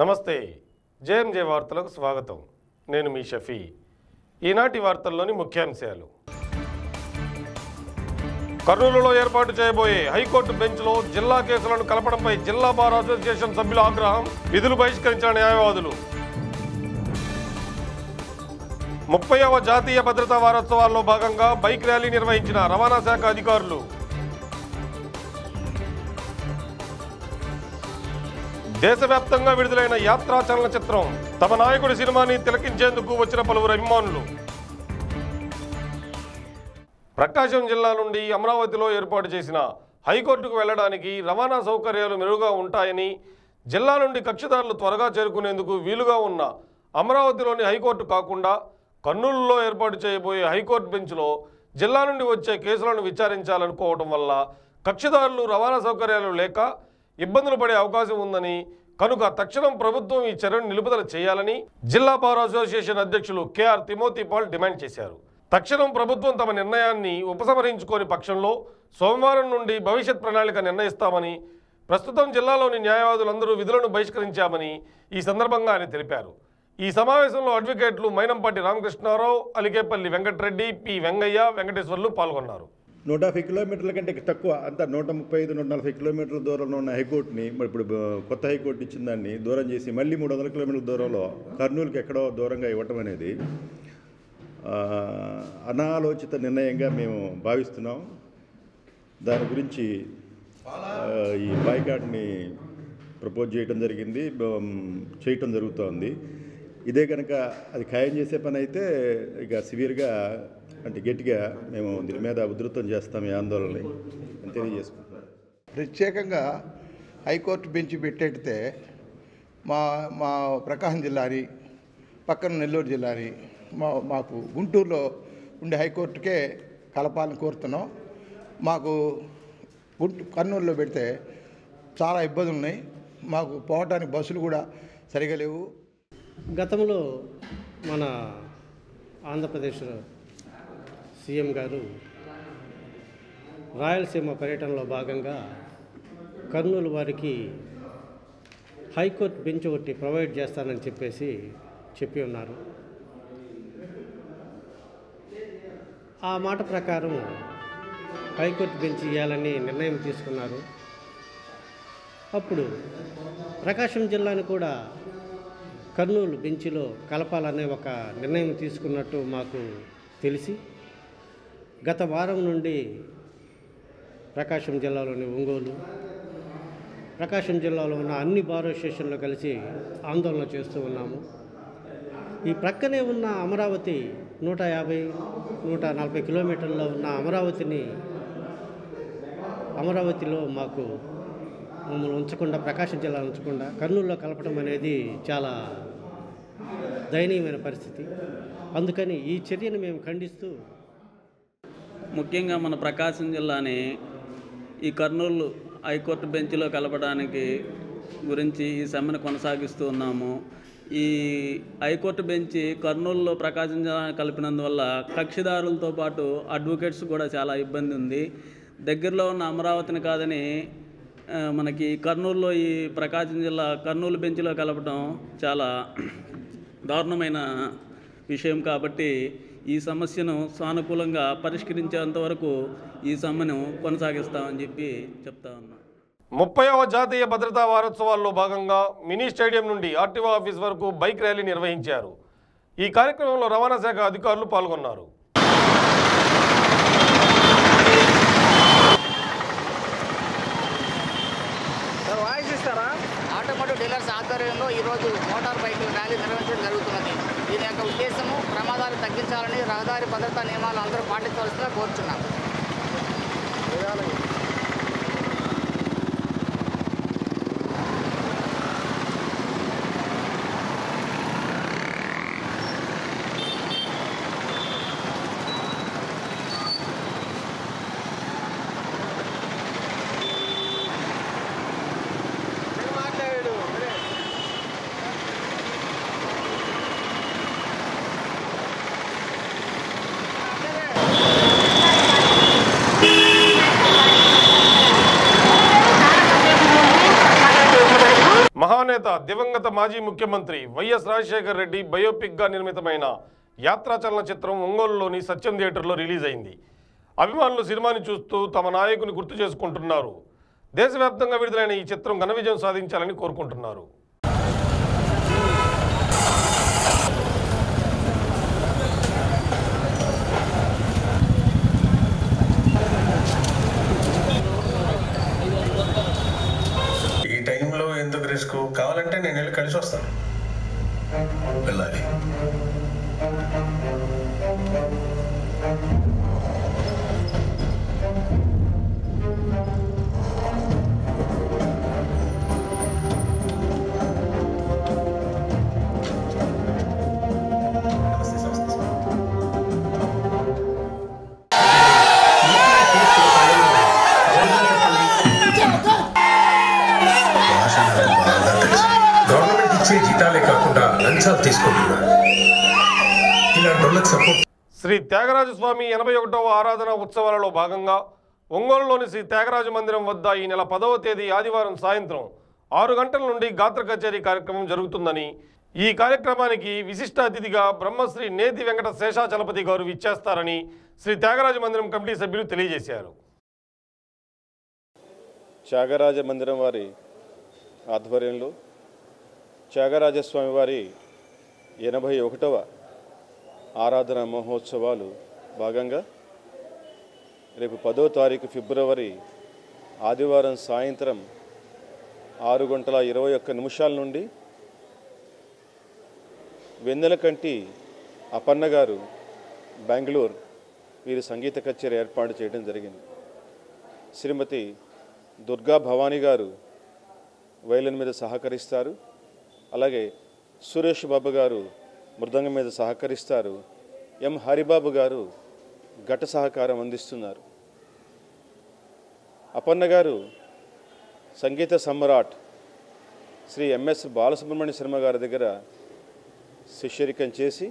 నమస్తే జేఎంజే వార్తలకు స్వాగతం నేను మీ షఫీ ఈనాటి వార్తల్లోని ముఖ్యాంశాలు కర్నూలులో ఏర్పాటు చేయబోయే హైకోర్టు బెంచ్లో జిల్లా కేసులను కలపడంపై జిల్లా బార్ అసోసియేషన్ సభ్యుల ఆగ్రహం విధులు బహిష్కరించిన న్యాయవాదులు ముప్పైవ జాతీయ భద్రతా వారోత్సవాల్లో భాగంగా బైక్ ర్యాలీ నిర్వహించిన రవాణా శాఖ అధికారులు దేశవ్యాప్తంగా విడుదలైన యాత్రా చలనచిత్రం తమ నాయకుడి సినిమాని తిలకించేందుకు వచ్చిన పలువురు అభిమానులు ప్రకాశం జిల్లా నుండి అమరావతిలో ఏర్పాటు చేసిన హైకోర్టుకు వెళ్లడానికి రవాణా సౌకర్యాలు మెరుగ్గా ఉంటాయని జిల్లా నుండి కక్షిదారులు త్వరగా చేరుకునేందుకు వీలుగా ఉన్న అమరావతిలోని హైకోర్టు కాకుండా కర్నూలులో ఏర్పాటు చేయబోయే హైకోర్టు బెంచ్లో జిల్లా నుండి వచ్చే కేసులను విచారించాలనుకోవడం వల్ల కక్షిదారులు రవాణా సౌకర్యాలు లేక ఇబ్బందులు పడే అవకాశం ఉందని కనుక తక్షణం ప్రభుత్వం ఈ చర్యను నిలుపుదల చేయాలని జిల్లా బార్ అసోసియేషన్ అధ్యక్షులు కేఆర్ తిమోతి పాల్ డిమాండ్ చేశారు తక్షణం ప్రభుత్వం తమ నిర్ణయాన్ని ఉపసంహరించుకోని పక్షంలో సోమవారం నుండి భవిష్యత్ ప్రణాళిక నిర్ణయిస్తామని ప్రస్తుతం జిల్లాలోని న్యాయవాదులందరూ విధులను బహిష్కరించామని ఈ సందర్భంగా ఆయన తెలిపారు ఈ సమావేశంలో అడ్వకేట్లు మైనంపాటి రామకృష్ణారావు అలికేపల్లి వెంకటరెడ్డి పి వెంగయ్య వెంకటేశ్వర్లు పాల్గొన్నారు నూట యాభై కిలోమీటర్ల కంటే తక్కువ అంత నూట ముప్పై ఐదు నూట నలభై కిలోమీటర్ల దూరంలో ఉన్న హైకోర్టుని మరి ఇప్పుడు బ- కొత్త హైకోర్టు ఇచ్చిన దాన్ని దూరం చేసి మళ్ళీ మూడు వందల కిలోమీటర్ల దూరంలో కర్నూలుకి ఎక్కడో దూరంగా ఇవ్వటం అనేది ఆ, అనాలోచిత నిర్ణయంగా మేము భావిస్తున్నాం దాని గురించి ఆ, ఈ బాయ్కాట్ని ప్రపోజ్ చేయటం జరిగింది బ- చేయటం జరుగుతోంది ఇదే కనుక అది ఖాయం చేసే పని అయితే ఇక సివియర్గా అంటే గట్టిగా మేము దీని మీద ఉధృతం చేస్తాం ఈ ఆందోళనని అని తెలియజేసుకుంటున్నాం ప్రత్యేకంగా హైకోర్టు బెంచ్ పెట్టేటితే మా మా ప్రకాశం జిల్లాని పక్కన నెల్లూరు జిల్లాని మా మాకు గుంటూరులో ఉండే హైకోర్టుకే కలపాలని కోరుతున్నాం మాకు గుంటూ కర్నూలులో పెడితే చాలా ఇబ్బందులు ఉన్నాయి మాకు పోవటానికి బస్సులు కూడా సరిగా లేవు గతంలో మన ఆంధ్రప్రదేశ్ సీఎం గారు రాయలసీమ పర్యటనలో భాగంగా కర్నూలు వారికి హైకోర్టు బెంచ్ ఒకటి ప్రొవైడ్ చేస్తానని చెప్పేసి చెప్పి ఉన్నారు ఆ మాట ప్రకారం హైకోర్టు బెంచ్ ఇవ్వాలని నిర్ణయం తీసుకున్నారు అప్పుడు ప్రకాశం జిల్లాను కూడా కర్నూలు బెంచ్లో కలపాలనే ఒక నిర్ణయం తీసుకున్నట్టు మాకు తెలిసి గత వారం నుండి ప్రకాశం జిల్లాలోని ఒంగోలు ప్రకాశం జిల్లాలో ఉన్న అన్ని బార్ స్టేషన్లో కలిసి ఆందోళన చేస్తూ ఉన్నాము ఈ ప్రక్కనే ఉన్న అమరావతి నూట యాభై నూట నలభై కిలోమీటర్లో ఉన్న అమరావతిని అమరావతిలో మాకు మమ్మల్ని ఉంచకుండా ప్రకాశం జిల్లా ఉంచకుండా కర్నూలులో కలపడం అనేది చాలా దయనీయమైన పరిస్థితి అందుకని ఈ చర్యను మేము ఖండిస్తూ ముఖ్యంగా మన ప్రకాశం జిల్లాని ఈ కర్నూలు హైకోర్టు బెంచ్లో కలపడానికి గురించి ఈ సమ్మెను కొనసాగిస్తూ ఉన్నాము ఈ హైకోర్టు బెంచ్ కర్నూలులో ప్రకాశం జిల్లా కలిపినందువల్ల కక్షిదారులతో పాటు అడ్వకేట్స్ కూడా చాలా ఇబ్బంది ఉంది దగ్గరలో ఉన్న అమరావతిని కాదని ఆ, మనకి కర్నూలులో ఈ ప్రకాశం జిల్లా కర్నూలు బెంచ్లో కలపడం చాలా దారుణమైన విషయం కాబట్టి ఈ సమస్యను సానుకూలంగా పరిష్కరించేంత వరకు ఈ సమ్మెను కొనసాగిస్తామని చెప్పి చెప్తా ఉన్నాం ముప్పైవ జాతీయ భద్రతా వారోత్సవాల్లో భాగంగా మినీ స్టేడియం నుండి ఆర్టీఓ ఆఫీస్ వరకు బైక్ ర్యాలీ నిర్వహించారు ఈ కార్యక్రమంలో రవాణా శాఖ అధికారులు పాల్గొన్నారు ఆటోమోటివ్ డీలర్స్ ఆధ్వర్యంలో ఈరోజు మోటార్ బైకుల ర్యాలీ నిర్వహించడం జరుగుతున్నది దీని యొక్క ఉద్దేశము ప్రమాదాలు తగ్గించాలని రహదారి భద్రతా నియమాలు అందరూ పాటించవలసిందిగా కోరుచున్నాం Thank మహానేత దివంగత మాజీ ముఖ్యమంత్రి వైఎస్ రాజశేఖర్ రెడ్డి బయోపిక్గా నిర్మితమైన యాత్రా చలనచిత్రం ఒంగోలులోని సత్యం థియేటర్లో రిలీజ్ అయింది అభిమానులు సినిమాని చూస్తూ తమ నాయకుని గుర్తు చేసుకుంటున్నారు దేశవ్యాప్తంగా విడుదలైన ఈ చిత్రం ఘన విజయం సాధించాలని కోరుకుంటున్నారు ఈ టైంలో ఎందుకు రిస్క్ కావాలంటే నేను వెళ్ళి కలిసి వస్తాను వెళ్ళాలి నమస్తే నమస్తే గవర్నమెంట్ ఇచ్చే జీతాలే కాకుండా లంచాలు తీసుకుంటున్నారు ఇలాంటి వాళ్ళకి సపోర్ట్ శ్రీ త్యాగరాజ స్వామి ఎనభై ఒకటవ ఆరాధన ఉత్సవాలలో భాగంగా ఒంగోలులోని శ్రీ త్యాగరాజ మందిరం వద్ద ఈ నెల పదవ తేదీ ఆదివారం సాయంత్రం ఆరు గంటల నుండి గాత్ర కచేరీ కార్యక్రమం జరుగుతుందని ఈ కార్యక్రమానికి విశిష్ట అతిథిగా బ్రహ్మశ్రీ నేతి వెంకట శేషాచలపతి గారు ఇచ్చేస్తారని శ్రీ త్యాగరాజ మందిరం కమిటీ సభ్యులు తెలియజేశారు త్యాగరాజ మందిరం వారి ఆధ్వర్యంలో త్యాగరాజస్వామి వారి ఎనభై ఒకటవ ఆరాధన మహోత్సవాలు భాగంగా రేపు పదో తారీఖు ఫిబ్రవరి ఆదివారం సాయంత్రం ఆరు గంటల ఇరవై ఒక్క నిమిషాల నుండి వెన్నెలకంటి అపన్న గారు బెంగళూరు వీరి సంగీత కచేరీ ఏర్పాటు చేయడం జరిగింది శ్రీమతి దుర్గా భవానీ గారు వైలిన్ మీద సహకరిస్తారు అలాగే సురేష్ బాబు గారు మృదంగం మీద సహకరిస్తారు ఎం హరిబాబు గారు ఘట సహకారం అందిస్తున్నారు అపన్న గారు సంగీత సమ్రాట్ శ్రీ ఎంఎస్ బాలసుబ్రహ్మణ్య శర్మ గారి దగ్గర శిష్యరికం చేసి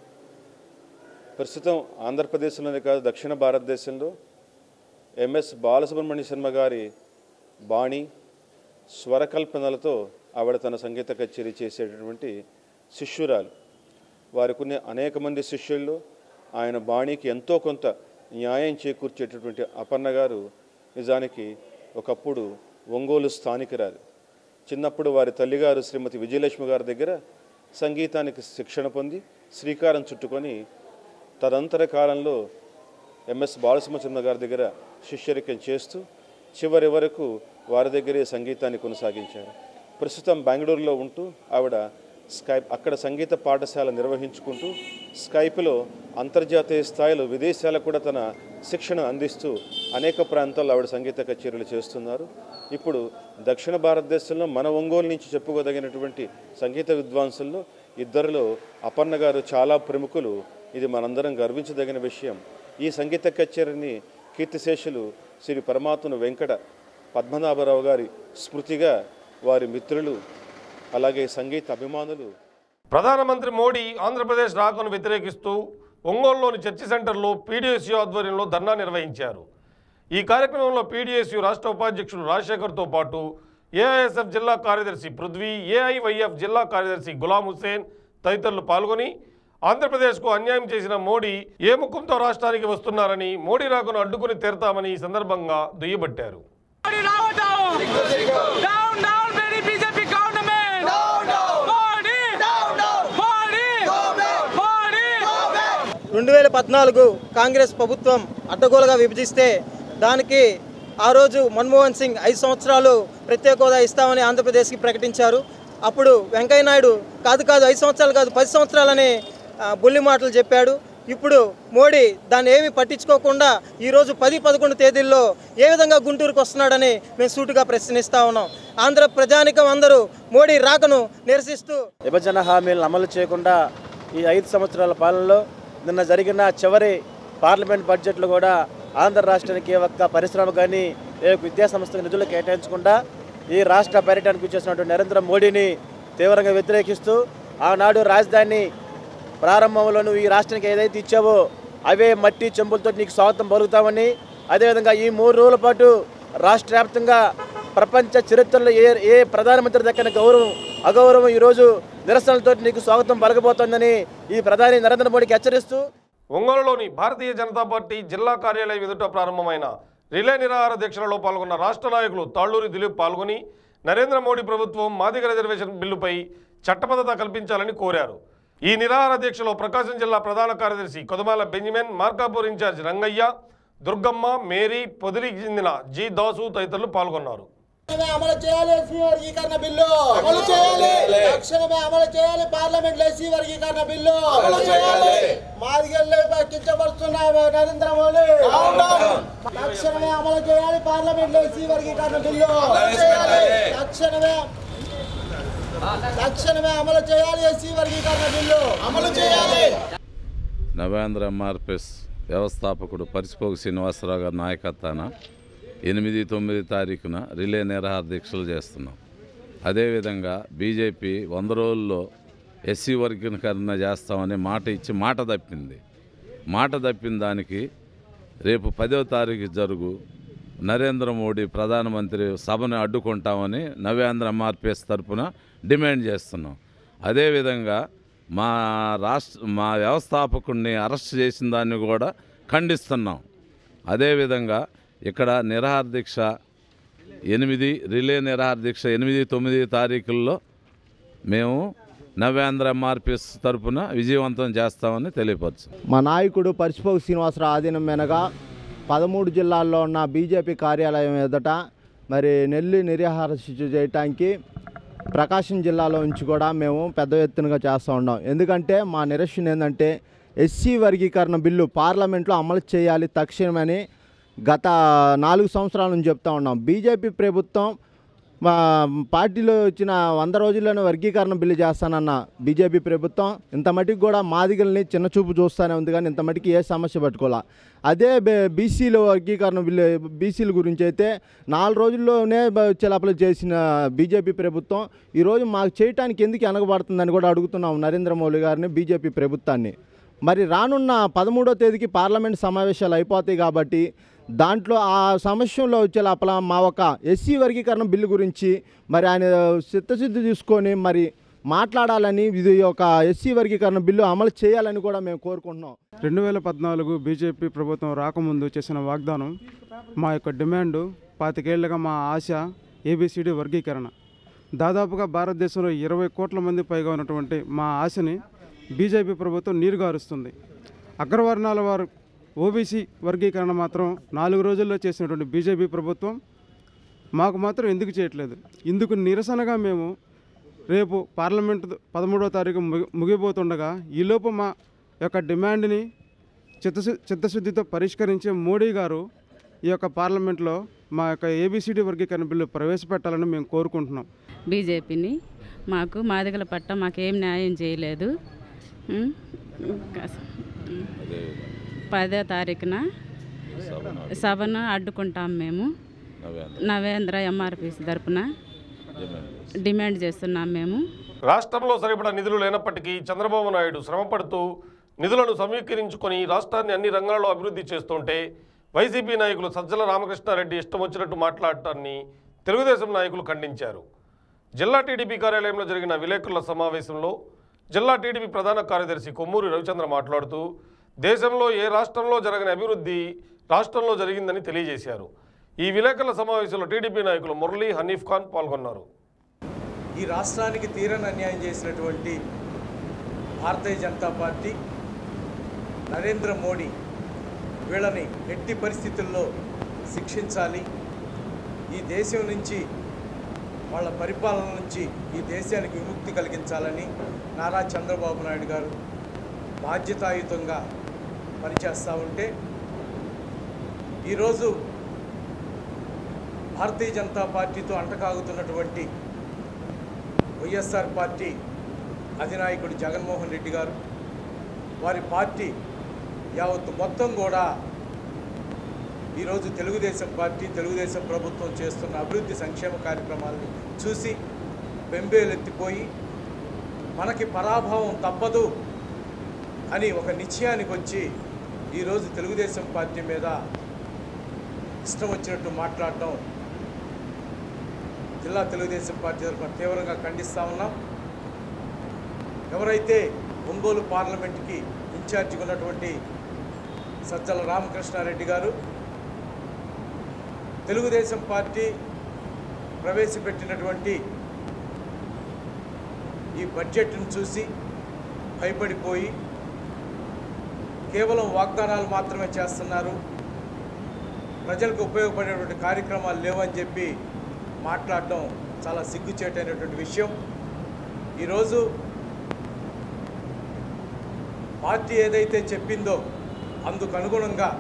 ప్రస్తుతం ఆంధ్రప్రదేశ్లోనే కాదు దక్షిణ భారతదేశంలో ఎంఎస్ బాలసుబ్రహ్మణ్య శర్మ గారి బాణి స్వరకల్పనలతో ఆవిడ తన సంగీత కచేరీ చేసేటటువంటి శిష్యురాలు వారికి ఉన్న అనేక మంది శిష్యుల్లో ఆయన బాణీకి ఎంతో కొంత న్యాయం చేకూర్చేటటువంటి అపర్ణ గారు నిజానికి ఒకప్పుడు ఒంగోలు స్థానికురాలు చిన్నప్పుడు వారి తల్లిగారు శ్రీమతి విజయలక్ష్మి గారి దగ్గర సంగీతానికి శిక్షణ పొంది శ్రీకారం చుట్టుకొని తదంతర కాలంలో ఎంఎస్ బాలసుమచంద్ర గారి దగ్గర శిష్యరికం చేస్తూ చివరి వరకు వారి దగ్గరే సంగీతాన్ని కొనసాగించారు ప్రస్తుతం బెంగళూరులో ఉంటూ ఆవిడ స్కైప్ అక్కడ సంగీత పాఠశాల నిర్వహించుకుంటూ స్కైప్లో అంతర్జాతీయ స్థాయిలో విదేశాలకు కూడా తన శిక్షణ అందిస్తూ అనేక ప్రాంతాల్లో ఆవిడ సంగీత కచేరీలు చేస్తున్నారు ఇప్పుడు దక్షిణ భారతదేశంలో మన ఒంగోలు నుంచి చెప్పుకోదగినటువంటి సంగీత విద్వాంసుల్లో ఇద్దరిలో అపర్ణ గారు చాలా ప్రముఖులు ఇది మనందరం గర్వించదగిన విషయం ఈ సంగీత కచేరీని కీర్తిశేషులు శ్రీ పరమాత్మను వెంకట పద్మనాభరావు గారి స్మృతిగా వారి మిత్రులు అలాగే సంగీత అభిమానులు ప్రధానమంత్రి మోడీ ఆంధ్రప్రదేశ్ రాకను వ్యతిరేకిస్తూ ఒంగోలులోని చర్చి సెంటర్లో పీడీఎస్యూ ఆధ్వర్యంలో ధర్నా నిర్వహించారు ఈ కార్యక్రమంలో పీడీఎస్యూ రాష్ట్ర ఉపాధ్యక్షుడు రాజశేఖర్తో పాటు ఏఐఎస్ఎఫ్ జిల్లా కార్యదర్శి పృథ్వీ ఏఐవైఎఫ్ జిల్లా కార్యదర్శి గులాం హుస్సేన్ తదితరులు పాల్గొని ఆంధ్రప్రదేశ్కు అన్యాయం చేసిన మోడీ ఏ ముఖంతో రాష్ట్రానికి వస్తున్నారని మోడీ రాకను అడ్డుకుని తీరతామని ఈ సందర్భంగా దుయ్యబట్టారు Modi now down! Down, down, very BJP government! Down, down! Modi! Down, down! Modi! Modi! రెండు వేల పద్నాలుగు కాంగ్రెస్ ప్రభుత్వం అడ్డగోలుగా విభజిస్తే దానికి ఆ రోజు మన్మోహన్ సింగ్ ఐదు సంవత్సరాలు ప్రత్యేక హోదా ఇస్తామని ఆంధ్రప్రదేశ్కి ప్రకటించారు అప్పుడు వెంకయ్య నాయుడు కాదు కాదు ఐదు సంవత్సరాలు కాదు పది సంవత్సరాలని ఆ, బుల్లి మాటలు చెప్పాడు ఇప్పుడు మోడీ దాన్ని ఏమీ పట్టించుకోకుండా ఈరోజు పది పదకొండు తేదీల్లో ఏ విధంగా గుంటూరుకు వస్తున్నాడని మేము సూటుగా ప్రశ్నిస్తా ఉన్నాం ఆంధ్ర ప్రజానికం అందరూ మోడీ రాకను నిరసిస్తూ విభజన హామీలను అమలు చేయకుండా ఈ ఐదు సంవత్సరాల పాలనలో నిన్న జరిగిన చివరి పార్లమెంట్ బడ్జెట్లో కూడా ఆంధ్ర రాష్ట్రానికి ఏ ఒక్క పరిశ్రమ కానీ ఏ ఒక్క విద్యా సంస్థకు నిధులు కేటాయించకుండా ఈ రాష్ట్ర పర్యటనకు వచ్చేసినటువంటి నరేంద్ర మోడీని తీవ్రంగా వ్యతిరేకిస్తూ ఆనాడు రాజధాని ప్రారంభంలో నువ్వు ఈ రాష్ట్రానికి ఏదైతే ఇచ్చావో అవే మట్టి చెంబులతో నీకు స్వాగతం పలుకుతామని అదేవిధంగా ఈ మూడు రోజుల పాటు రాష్ట్ర వ్యాప్తంగా ప్రపంచ చరిత్రలో ఏ ఏ ప్రధానమంత్రి దక్కని గౌరవం అగౌరవం ఈరోజు నిరసనలతో నీకు స్వాగతం పలకబోతోందని ఈ ప్రధాని నరేంద్ర మోడీకి హెచ్చరిస్తూ ఒంగోలులోని భారతీయ జనతా పార్టీ జిల్లా కార్యాలయం ఎదుట ప్రారంభమైన రిలే నిరాహార దీక్షలలో పాల్గొన్న రాష్ట్ర నాయకులు తాళ్లూరి దిలీప్ పాల్గొని నరేంద్ర మోడీ ప్రభుత్వం మాదిగ రిజర్వేషన్ బిల్లుపై చట్టబద్ధత కల్పించాలని కోరారు ఈ నిరాహార దీక్షలో ప్రకాశం జిల్లా ప్రధాన కార్యదర్శి Kodamala Benjamin Markapur in-charge Rangaiah Durgamma Mary పొదిలికి చెందిన జి దాసు తదితరులు పాల్గొన్నారు అమలు చేయాలి ఎస్సీ వర్గీకరణ బిల్లు అమలు చేయాలి తక్షణమే అమలు చేయాలి పార్లమెంట్ లో ఎస్సీ వర్గీకరణ బిల్లు అమలు చేయాలి మాదిగల్లో కించపరుస్తున్న నరేంద్ర మోడీ తక్షణమే అమలు చేయాలి పార్లమెంట్ లో ఎస్సీ వర్గీకరణ బిల్లు అమలు చేయాలి తక్షణమే తక్షణమే అమలు చేయాలి ఎస్సీ వర్గీకరణ బిల్లు అమలు చేయాలి నవేంద్ర ఎంఆర్పిఎస్ వ్యవస్థాపకుడు పరిసిపోగు శ్రీనివాసరావు గారి నాయకత్వాన ఎనిమిది తొమ్మిది తారీఖున రిలే నిరాహార దీక్షలు చేస్తున్నాం అదేవిధంగా బీజేపీ వంద రోజుల్లో ఎస్సీ వర్గీకరణ చేస్తామని మాట ఇచ్చి మాట తప్పింది మాట తప్పిన దానికి రేపు పదో తారీఖు జరుగు నరేంద్ర మోడీ ప్రధానమంత్రి సభను అడ్డుకుంటామని నవేంద్ర ఎంఆర్పిఎస్ తరపున డిమాండ్ చేస్తున్నాం అదేవిధంగా మా రాష్ట్ర మా వ్యవస్థాపకుడిని అరెస్ట్ చేసిన దాన్ని కూడా ఖండిస్తున్నాం అదేవిధంగా ఇక్కడ నిరాహార దీక్ష ఎనిమిది రిలే నిరాహార దీక్ష ఎనిమిది తొమ్మిది తారీఖుల్లో మేము నవేంద్ర ఎంఆర్పిఎస్ తరపున విజయవంతం చేస్తామని తెలియపరచు మా నాయకుడు పరిచిపోగు శ్రీనివాసరావు ఆధీనం మీనగా పదమూడు జిల్లాల్లో ఉన్న బీజేపీ కార్యాలయం ఎదుట మరి నెల్లి నిరాహార శిక్ష చేయటానికి ప్రకాశం జిల్లాలో నుంచి కూడా మేము పెద్ద ఎత్తునగా చేస్తూ ఉన్నాం ఎందుకంటే మా నిరసన ఏంటంటే ఎస్సీ వర్గీకరణ బిల్లు పార్లమెంట్లో అమలు చేయాలి తక్షణమని గత నాలుగు సంవత్సరాల నుంచి చెప్తా ఉన్నాం బీజేపీ ప్రభుత్వం మా పార్టీలో వచ్చిన వంద రోజుల్లోనే వర్గీకరణ బిల్లు చేస్తానన్న బీజేపీ ప్రభుత్వం ఇంత మటుకు కూడా మాదిగల్ని చిన్న చూపు చూస్తూనే ఉంది కానీ ఇంత మటుకు ఏ సమస్య పట్టుకోలే అదే బీసీల వర్గీకరణ బిల్లు బీసీల గురించి అయితే నాలుగు రోజుల్లోనే చిలపలు చేసిన బీజేపీ ప్రభుత్వం ఈరోజు మాకు చేయటానికి ఎందుకు వెనకబడుతుందని కూడా అడుగుతున్నాం నరేంద్ర మోడీ గారిని బీజేపీ ప్రభుత్వాన్ని మరి రానున్న పదమూడో తేదీకి పార్లమెంట్ సమావేశాలు అయిపోతాయి కాబట్టి దాంట్లో ఆ సమస్యలో వచ్చే లోపల మా ఒక ఎస్సీ వర్గీకరణ బిల్లు గురించి మరి ఆయన చిత్తశుద్ధి తీసుకొని మరి మాట్లాడాలని ఇది ఒక ఎస్సీ వర్గీకరణ బిల్లు అమలు చేయాలని కూడా మేము కోరుకుంటున్నాం రెండు వేల పద్నాలుగు బీజేపీ ప్రభుత్వం రాకముందు చేసిన వాగ్దానం మా యొక్క డిమాండ్ పాతికేళ్లుగా మా ఆశ ఏబిసిడి వర్గీకరణ దాదాపుగా భారతదేశంలో ఇరవై కోట్ల మంది పైగా ఉన్నటువంటి మా ఆశని బీజేపీ ప్రభుత్వం నీరుగారుస్తుంది అగ్రవర్ణాల వారు ఓబీసీ వర్గీకరణ మాత్రం నాలుగు రోజుల్లో చేసినటువంటి బీజేపీ ప్రభుత్వం మాకు మాత్రం ఎందుకు చేయట్లేదు ఇందుకు నిరసనగా మేము రేపు పార్లమెంట్ పదమూడవ తారీఖు ముగి ముగిపోతుండగా ఈలోపు మా యొక్క డిమాండ్ని చిత్తశు చిత్తశుద్ధితో పరిష్కరించే మోడీ గారు ఈ యొక్క పార్లమెంట్లో మా యొక్క ఏబిసిడి వర్గీకరణ బిల్లు ప్రవేశపెట్టాలని మేము కోరుకుంటున్నాం బీజేపీని మాకు మాదిగల పట్ల మాకేం న్యాయం చేయలేదు ఉం? ఉం. పదో తారీఖున సభను అడ్డుకుంటాం మేము నవేంద్ర ఎంఆర్పిసి తరపున డిమాండ్ చేస్తున్నాం మేము రాష్ట్రంలో సరిపడా నిధులు లేనప్పటికీ చంద్రబాబు నాయుడు శ్రమపడుతూ నిధులను సమీకరించుకొని రాష్ట్రాన్ని అన్ని రంగాల్లో అభివృద్ధి చేస్తుంటే వైసీపీ నాయకులు సజ్జల రామకృష్ణారెడ్డి ఇష్టం వచ్చినట్టు మాట్లాడటాన్ని తెలుగుదేశం నాయకులు ఖండించారు జిల్లా టీడీపీ కార్యాలయంలో జరిగిన విలేకరుల సమావేశంలో జిల్లా టీడీపీ ప్రధాన కార్యదర్శి కొమ్మూరి రవిచంద్ర మాట్లాడుతూ దేశంలో ఏ రాష్ట్రంలో జరగని అభివృద్ధి రాష్ట్రంలో జరిగిందని తెలియజేశారు ఈ విలేకరుల సమావేశంలో టీడీపీ నాయకులు మురళీ హనీఫ్ ఖాన్ పాల్గొన్నారు ఈ రాష్ట్రానికి తీరని అన్యాయం చేసినటువంటి భారతీయ జనతా పార్టీ నరేంద్ర మోడీ వీళ్ళని ఎట్టి పరిస్థితుల్లో శిక్షించాలి ఈ దేశం నుంచి వాళ్ళ పరిపాలన నుంచి ఈ దేశానికి విముక్తి కలిగించాలని నారా చంద్రబాబు నాయుడు గారు బాధ్యతాయుతంగా పనిచేస్తూ ఉంటే ఈరోజు భారతీయ జనతా పార్టీతో అంటకాగుతున్నటువంటి వైఎస్ఆర్ పార్టీ అధినాయకుడు జగన్మోహన్ రెడ్డి గారు వారి పార్టీ యావత్తు మొత్తం కూడా ఈరోజు తెలుగుదేశం పార్టీ తెలుగుదేశం ప్రభుత్వం చేస్తున్న అభివృద్ధి సంక్షేమ కార్యక్రమాలను చూసి బెంబేలెత్తిపోయి మనకి పరాభవం తప్పదు అని ఒక నిశ్చయానికి వచ్చి ఈరోజు తెలుగుదేశం పార్టీ మీద ఇష్టం వచ్చినట్టు మాట్లాడటం జిల్లా తెలుగుదేశం పార్టీ తరఫున తీవ్రంగా ఖండిస్తూ ఉన్నాం ఎవరైతే ఒంగోలు పార్లమెంట్కి ఇన్ఛార్జిగా ఉన్నటువంటి సజ్జల రామకృష్ణారెడ్డి గారు తెలుగుదేశం పార్టీ ప్రవేశపెట్టినటువంటి ఈ బడ్జెట్ను చూసి భయపడిపోయి కేవలం వాగ్దానాలు మాత్రమే చేస్తున్నారు ప్రజలకు ఉపయోగపడేటువంటి కార్యక్రమాలు లేవని చెప్పి మాట్లాడడం చాలా సిగ్గుచేటైనటువంటి విషయం ఈరోజు పార్టీ ఏదైతే చెప్పిందో అందుకు అనుగుణంగా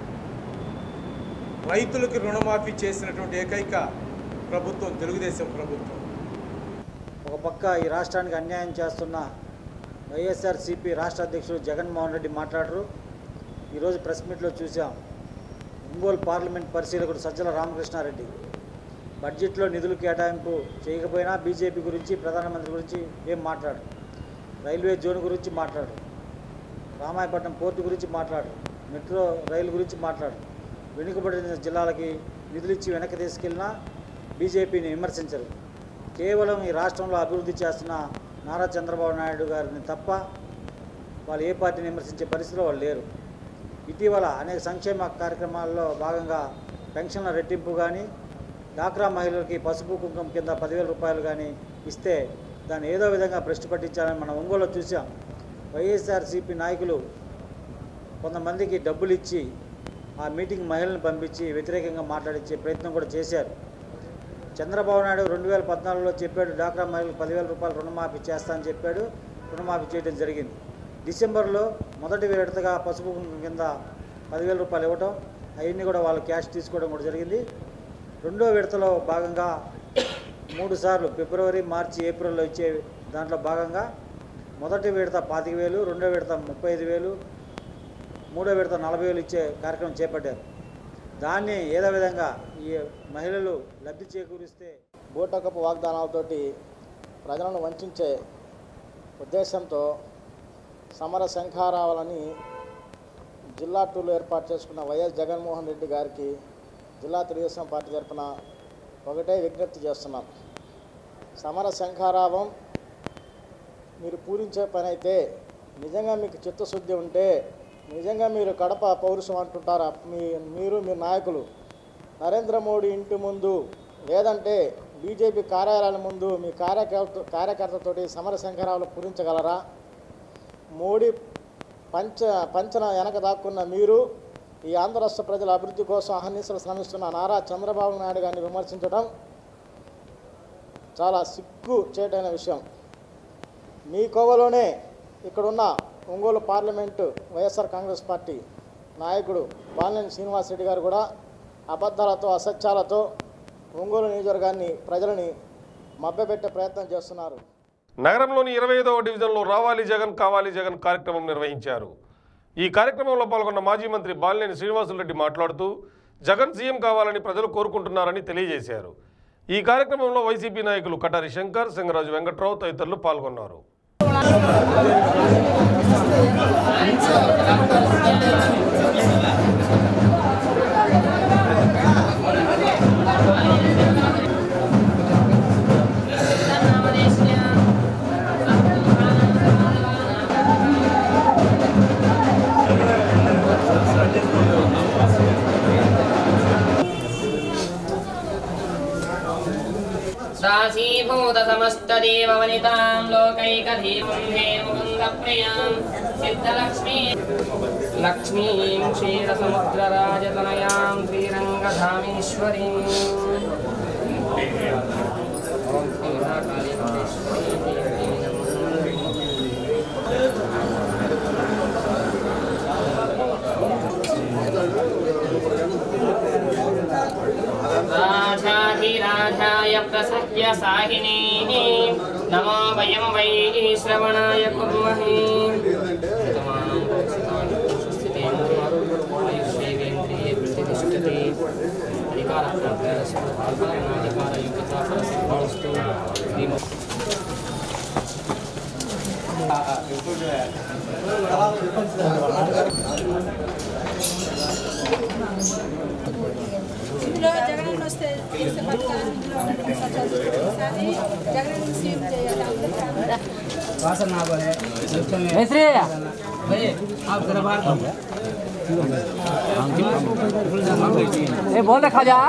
రైతులకు రుణమాఫీ చేసినటువంటి ఏకైక ప్రభుత్వం తెలుగుదేశం ప్రభుత్వం ఒక పక్క ఈ రాష్ట్రానికి అన్యాయం చేస్తున్న వైఎస్ఆర్సీపీ రాష్ట్ర అధ్యక్షుడు జగన్మోహన్ రెడ్డి మాట్లాడరు ఈరోజు ప్రెస్ మీట్లో చూసాం ఒంగోలు పార్లమెంట్ పరిశీలకుడు సజ్జల రామకృష్ణారెడ్డి బడ్జెట్లో నిధులు కేటాయింపు చేయకపోయినా బీజేపీ గురించి ప్రధానమంత్రి గురించి ఏం మాట్లాడు రైల్వే జోన్ గురించి మాట్లాడు రామాయపట్నం పోర్టు గురించి మాట్లాడు మెట్రో రైలు గురించి మాట్లాడు వెనుకబడిన జిల్లాలకి నిధులు ఇచ్చి వెనక్కి తీసుకెళ్ళినా బీజేపీని విమర్శించరు కేవలం ఈ రాష్ట్రంలో అభివృద్ధి చేస్తున్న నారా చంద్రబాబు నాయుడు గారిని తప్ప వాళ్ళు ఏ పార్టీని విమర్శించే పరిస్థితిలో వాళ్ళు లేరు ఇటీవల అనేక సంక్షేమ కార్యక్రమాల్లో భాగంగా పెన్షన్ల రెట్టింపు కానీ డాక్రా మహిళలకి పసుపు కుంకుమ కింద పదివేల రూపాయలు కానీ ఇస్తే దాన్ని ఏదో విధంగా భ్రష్టు పట్టించాలని మనం ఒంగోలులో చూసాం వైఎస్ఆర్సీపీ నాయకులు కొంతమందికి డబ్బులు ఇచ్చి ఆ మీటింగ్ మహిళలను పంపించి వ్యతిరేకంగా మాట్లాడించే ప్రయత్నం కూడా చేశారు చంద్రబాబు నాయుడు రెండు వేల పద్నాలుగులో చెప్పాడు డాక్రా మహిళలకు పదివేల రూపాయలు రుణమాఫీ చేస్తా అని చెప్పాడు రుణమాఫీ చేయడం జరిగింది డిసెంబర్లో మొదటి విడతగా పసుపు కుంకుమ కింద పదివేల రూపాయలు ఇవ్వటం అవన్నీ కూడా వాళ్ళు క్యాష్ తీసుకోవడం కూడా జరిగింది రెండో విడతలో భాగంగా మూడు సార్లు ఫిబ్రవరి మార్చి ఏప్రిల్లో ఇచ్చే దాంట్లో భాగంగా మొదటి విడత పాతిక వేలు రెండో విడత ముప్పై ఐదు వేలు మూడో విడత నలభై వేలు ఇచ్చే కార్యక్రమం చేపట్టారు దాన్ని ఏదో విధంగా ఈ మహిళలు లబ్ధి చేకూరిస్తే బూటకపు వాగ్దానాలతోటి ప్రజలను వంచే ఉద్దేశంతో సమర శంఖారావాలని జిల్లా టూర్లో ఏర్పాటు చేసుకున్న వైఎస్ జగన్మోహన్ రెడ్డి గారికి జిల్లా తెలుగుదేశం పార్టీ తరఫున ఒకటే విజ్ఞప్తి చేస్తున్నాం సమర శంఖారావం మీరు పూరించే పని అయితే నిజంగా మీకు చిత్తశుద్ధి ఉంటే నిజంగా మీరు కడప పౌరుషం అంటుంటారా మీ మీరు మీ నాయకులు నరేంద్ర మోడీ ఇంటి ముందు లేదంటే బీజేపీ కార్యాలయాల ముందు మీ కార్యకర్త కార్యకర్తతోటి సమర శంకరాలు పూరించగలరా మోడీ పంచ పంచన వెనక దాక్కున్న మీరు ఈ ఆంధ్ర రాష్ట్ర ప్రజల అభివృద్ధి కోసం అహర్నిశలు శ్రమిస్తున్న నారా చంద్రబాబు నాయుడు గారిని విమర్శించడం చాలా సిగ్గు చేయటైన విషయం మీ కోవలోనే ఇక్కడున్న Ongole parliament YSR Congress party నాయకుడు బాలినేని శ్రీనివాసరెడ్డి గారు కూడా అబద్ధాలతో అసత్యాలతో ఒంగోలు నియోజకవర్గాన్ని ప్రజలని మభ్యపెట్టే ప్రయత్నం చేస్తున్నారు నగరంలోని ఇరవై ఐదవ డివిజన్లో రావాలి జగన్ కావాలి జగన్ కార్యక్రమం నిర్వహించారు ఈ కార్యక్రమంలో పాల్గొన్న మాజీ మంత్రి బాలినేని శ్రీనివాసులరెడ్డి మాట్లాడుతూ జగన్ సీఎం కావాలని ప్రజలు కోరుకుంటున్నారని తెలియజేశారు ఈ కార్యక్రమంలో వైసీపీ నాయకులు కటారి శంకర్ సింగరాజు వెంకట్రావు తదితరులు పాల్గొన్నారు दासीभूतसमस्तदेववनितां लोकैकधीमं हे मुकुन्दप्रियां सिद्धलक्ष्मी लक्ष्मीं क्षीरसमुद्रराजतनयां श्रीरङ्गधामेश्वरीम् राधाधिराधाय प्रसह्य साहिनी नमो वयं वै श्रवणाय कुर्महे ఇందులో జగన్ వస్తే చేసే పథకాలు ఇందులో ఈసారి జగన్ సీఎం చేయాలి అందరూ मिस्त्री आप जरा बाहर करो ए बोल दे खाजा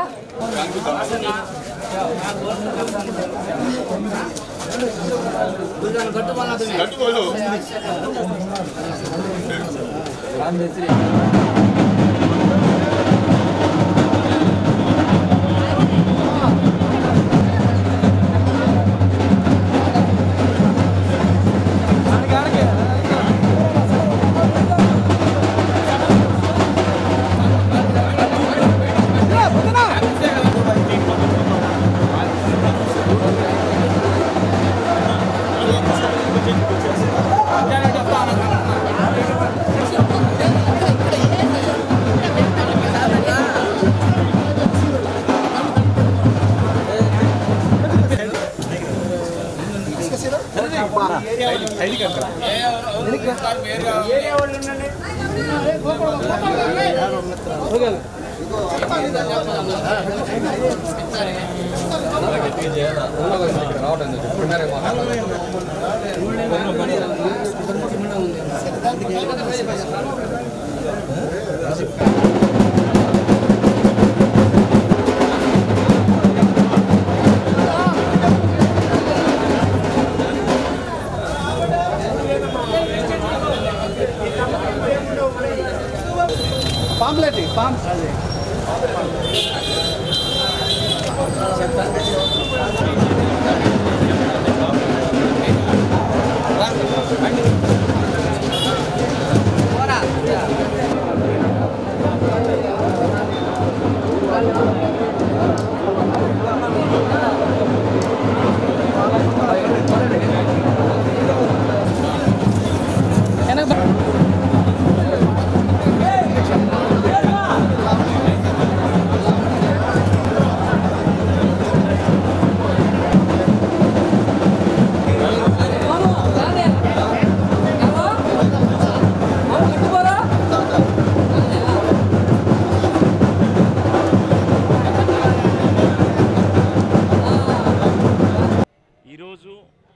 పాంప్లెట్ పాంప్ ఈరోజు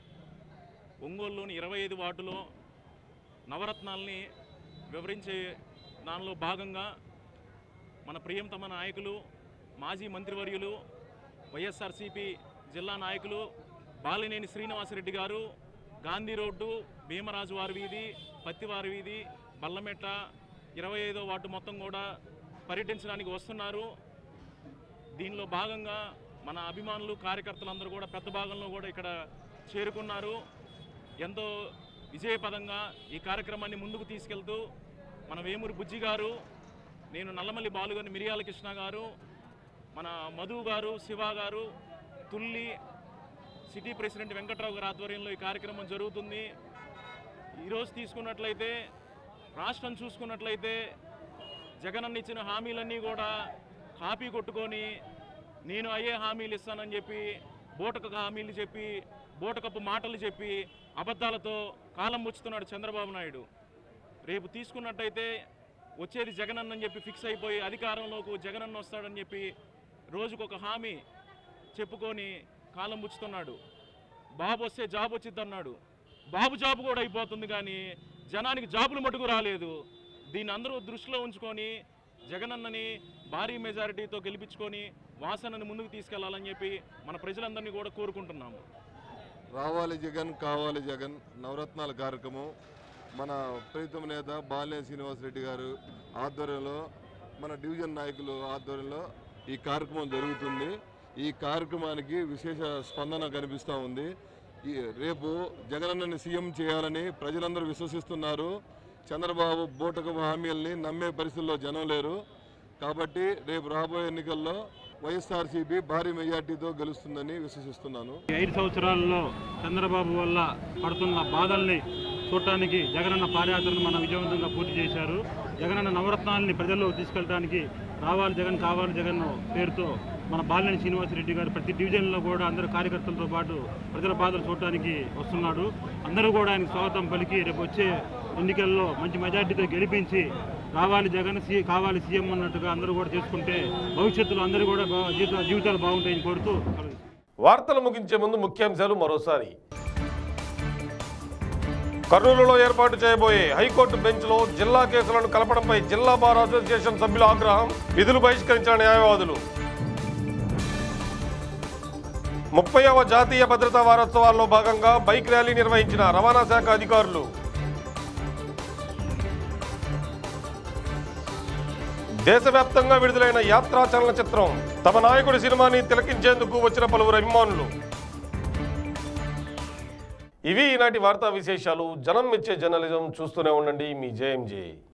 ఒంగోలులోని ఇరవై ఐదు వార్డులో నవరత్నాల్ని వివరించే దానిలో భాగంగా మన ప్రియంతమ నాయకులు మాజీ మంత్రివర్యులు వైఎస్ఆర్సీపీ జిల్లా నాయకులు బాలినేని శ్రీనివాసరెడ్డి గారు గాంధీ రోడ్డు భీమరాజు వారి వీధి పత్తివారి వీధి బల్లమెట్ట ఇరవై ఐదో వార్డు మొత్తం కూడా పర్యటించడానికి వస్తున్నారు దీనిలో భాగంగా మన అభిమానులు కార్యకర్తలందరూ కూడా పెద్ద భాగంలో కూడా ఇక్కడ చేరుకున్నారు ఎంతో విజయపదంగా ఈ కార్యక్రమాన్ని ముందుకు తీసుకెళ్తూ మన వేమూరి బుజ్జి గారు నేను నల్లమల్లి బాలుగారి మిరియాల కృష్ణ గారు మన మధు గారు శివ గారు తుల్లి సిటీ ప్రెసిడెంట్ వెంకట్రావు గారి ఆధ్వర్యంలో ఈ కార్యక్రమం జరుగుతుంది ఈరోజు తీసుకున్నట్లయితే రాష్ట్రం చూసుకున్నట్లయితే జగనన్న ఇచ్చిన హామీలన్నీ కూడా కాపీ కొట్టుకొని నేను అయ్యే హామీలు ఇస్తానని చెప్పి బూటకపు హామీలు చెప్పి బూటకపు మాటలు చెప్పి అబద్ధాలతో కాలం ముచ్చుతున్నాడు చంద్రబాబు నాయుడు రేపు తీసుకున్నట్టయితే వచ్చేది జగనన్న అని చెప్పి ఫిక్స్ అయిపోయి అధికారంలోకి జగనన్న వస్తాడని చెప్పి రోజుకొక హామీ చెప్పుకొని కాలం ముచ్చుతున్నాడు బాబు వస్తే జాబ్ వచ్చిద్ది అన్నాడు బాబు జాబ్ కూడా అయిపోతుంది కానీ జనానికి జాబులు మటుకు రాలేదు దీన్ని అందరూ దృష్టిలో ఉంచుకొని జగనన్నని భారీ మెజారిటీతో గెలిపించుకొని వాసనని ముందుకు తీసుకెళ్లాలని చెప్పి మన ప్రజలందరినీ కూడా కోరుకుంటున్నాము రావాలి జగన్ కావాలి జగన్ నవరత్నాల కార్యక్రమం మన ప్రీతమ నేత బాలినే శ్రీనివాసరెడ్డి గారు ఆధ్వర్యంలో మన డివిజన్ నాయకులు ఆధ్వర్యంలో ఈ కార్యక్రమం జరుగుతుంది ఈ కార్యక్రమానికి విశేష స్పందన కనిపిస్తూ ఉంది ఈ రేపు జగనన్నని సీఎం చేయాలని ప్రజలందరూ విశ్వసిస్తున్నారు చంద్రబాబు బూటకపు హామీల్ని నమ్మే పరిస్థితుల్లో జనం లేరు కాబట్టి రేపు రాబోయే ఎన్నికల్లో వైఎస్ఆర్సీపీ భారీ మెజార్టీతో గెలుస్తుందని విశ్వసిస్తున్నాను ఈ ఐదు సంవత్సరాల్లో చంద్రబాబు వల్ల పడుతున్న బాధల్ని చూడటానికి జగనన్న పాదయాత్రను మనం విజయవంతంగా పూర్తి చేశారు జగనన్న నవరత్నాలని ప్రజల్లో తీసుకెళ్ళడానికి రావాలి జగన్ కావాలి జగన్ పేరుతో మన బాలినేని శ్రీనివాసరెడ్డి గారు ప్రతి డివిజన్లో కూడా అందరు కార్యకర్తలతో పాటు ప్రజల బాధలు చూడటానికి వస్తున్నాడు అందరూ కూడా ఆయనకు స్వాగతం పలికి రేపు వచ్చే ఎన్నికల్లో మంచి మెజార్టీతో గెలిపించి రావాలి జగన్ సీ కావాలి సీఎం అన్నట్టుగా అందరూ కూడా చేసుకుంటే భవిష్యత్తులో అందరూ కూడా బా- జీవిత జీవితాలు బాగుంటాయని కోరుతూ వార్తలు ముగించే ముందు ముఖ్యాంశాలు మరోసారి కర్నూలులో ఏర్పాటు చేయబోయే హైకోర్టు బెంచ్లో జిల్లా కేసులను కలపడంపై జిల్లా బార్ అసోసియేషన్ సభ్యుల ఆగ్రహం విధులు బహిష్కరించిన న్యాయవాదులు ముప్పైవ జాతీయ భద్రతా వారోత్సవాల్లో భాగంగా బైక్ ర్యాలీ నిర్వహించిన రవాణా శాఖ అధికారులు దేశవ్యాప్తంగా విడుదలైన యాత్రా చలనచిత్రం తమ నాయకుడి సినిమాని తిలకించేందుకు వచ్చిన పలువురు అభిమానులు ఇవి ఈనాటి వార్తా విశేషాలు జనం ఇచ్చే జర్నలిజం చూస్తూనే ఉండండి మీ జేఎంజే